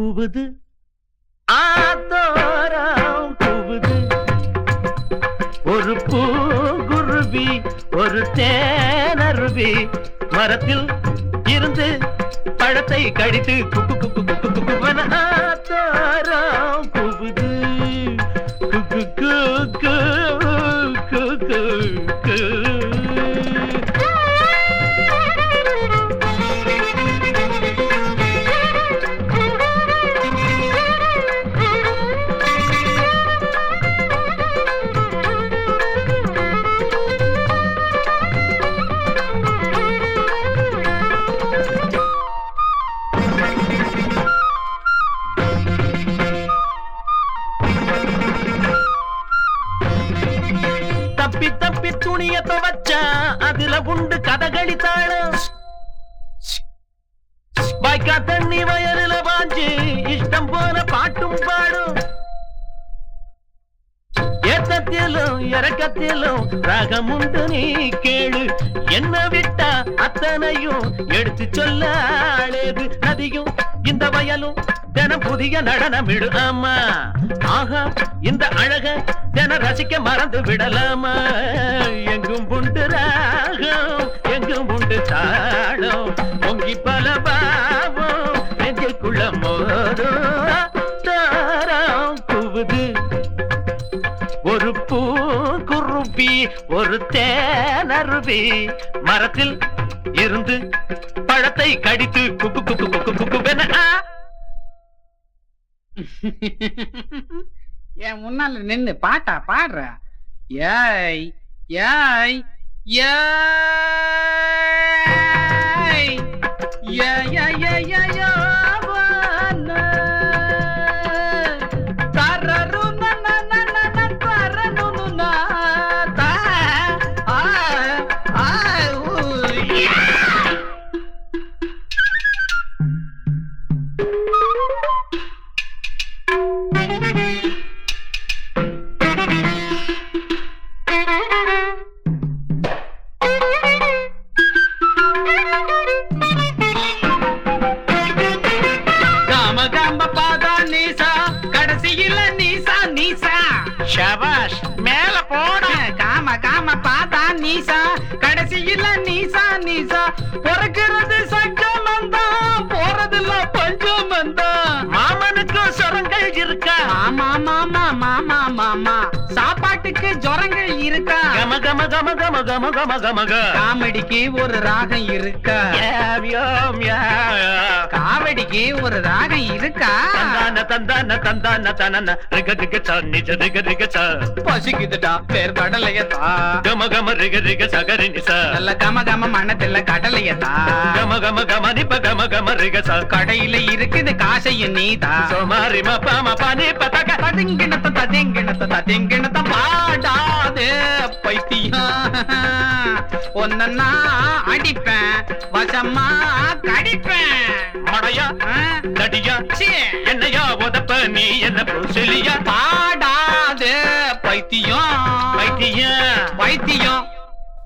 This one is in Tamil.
கூவுது ஆத்தோரம் கூவுது ஒரு பூங்குருவி ஒரு தேனருவி மரத்தில் இருந்து பழத்தை கடித்து குக்கு குக்கு குக்கு குக்குவன ஆத்தோரம் கூவுது குக்கு குக்கு குக்கு குக்கு தப்பி தப்பி துணிய துவச்சா அதுல உண்டு கதகளி தாளம் வாய்க்கா தண்ணி வயலுல வாஞ்சு இஷ்டம் போல பாட்டும் பாடும் ஏத்தத்திலும் இறக்கத்திலும் ராகம் உண்டு நீ கேளு என்ன விட்டா அத்தனையும் எடுத்து சொல்ல ஆளேது நதியும் இந்த வயலும் தினம் புதிய நடனம் விடு ஆமா ஆஹா இந்த அழக தினம் ரசிக்க மறந்து விடலாமா எங்கும் உண்டு ராகம் எங்கும் உண்டு தாளம் பொங்கி பல பாவம் நெஞ்சுக்குள்ள மோதும் தாரம் கூவுது ஒரு பூங்குருவி ஒரு தேனருவி மரத்தில் இருந்து பழத்தை கடித்து குக்கு குக்கு குக்கு குக்குவென ஆ என் முன்னால நின்னு பாட்டா பாடுற ஏய் ஏய் ஏய் ஏய் ஏய் ஏய் ஏய் யோவான. தரரு ந ந ந ந ந தரரு நு ந த. ஆ, ஆ, ஊ, யா. காம காம பாதா நீசா கடைசியில நீசா நீசா ஷபாஷ் மேல போட காம காம பாதா நீசா கடைசியில நீசா நீசா பிறக்கிறது சக்கமந்தா போறதில்ல பஞ்சமந்தா மாமனுக்கு சொரங்கள் இருக்கா மாமா மாமா மாமா மாமா சாப்பாட்டுக்கு ஜுரங்கள் இருக்கா கம கம கம கம கம கம கம க காமெடிக்கு ஒரு ராகம் இருக்கா யாம் யாம் யா காமெடிக்கு ஒரு ராகம் இருக்கா தந்தான தந்தான தந்தான தனன ரிக ரிக ச நிஜ ரிக ரிக ச பசிக்குதுடா பேர் கடலையத்தா கம கம ரிக ரிக சகரி நிச நல்ல கம கம மனத்துல கடலையத்தா கம கம கம நிப கம கம ரிக ச கடையில இருக்குது காசையும் நீதா சோமாரி ம ப ம ப நி ப த க ததிங்கிணத்த ததிங்கிணத்த ததிங்கிணத்த பாடாதே பைத்தியம் ஒன்னா அடிப்பேன் வசமா கடிப்பேன் மடையா ஆ? தடியா சீ. என்னையா உதப்ப நீ என்ன புருஷலியா பாடாதே பைத்தியம் பைத்தியம் பைத்தியம்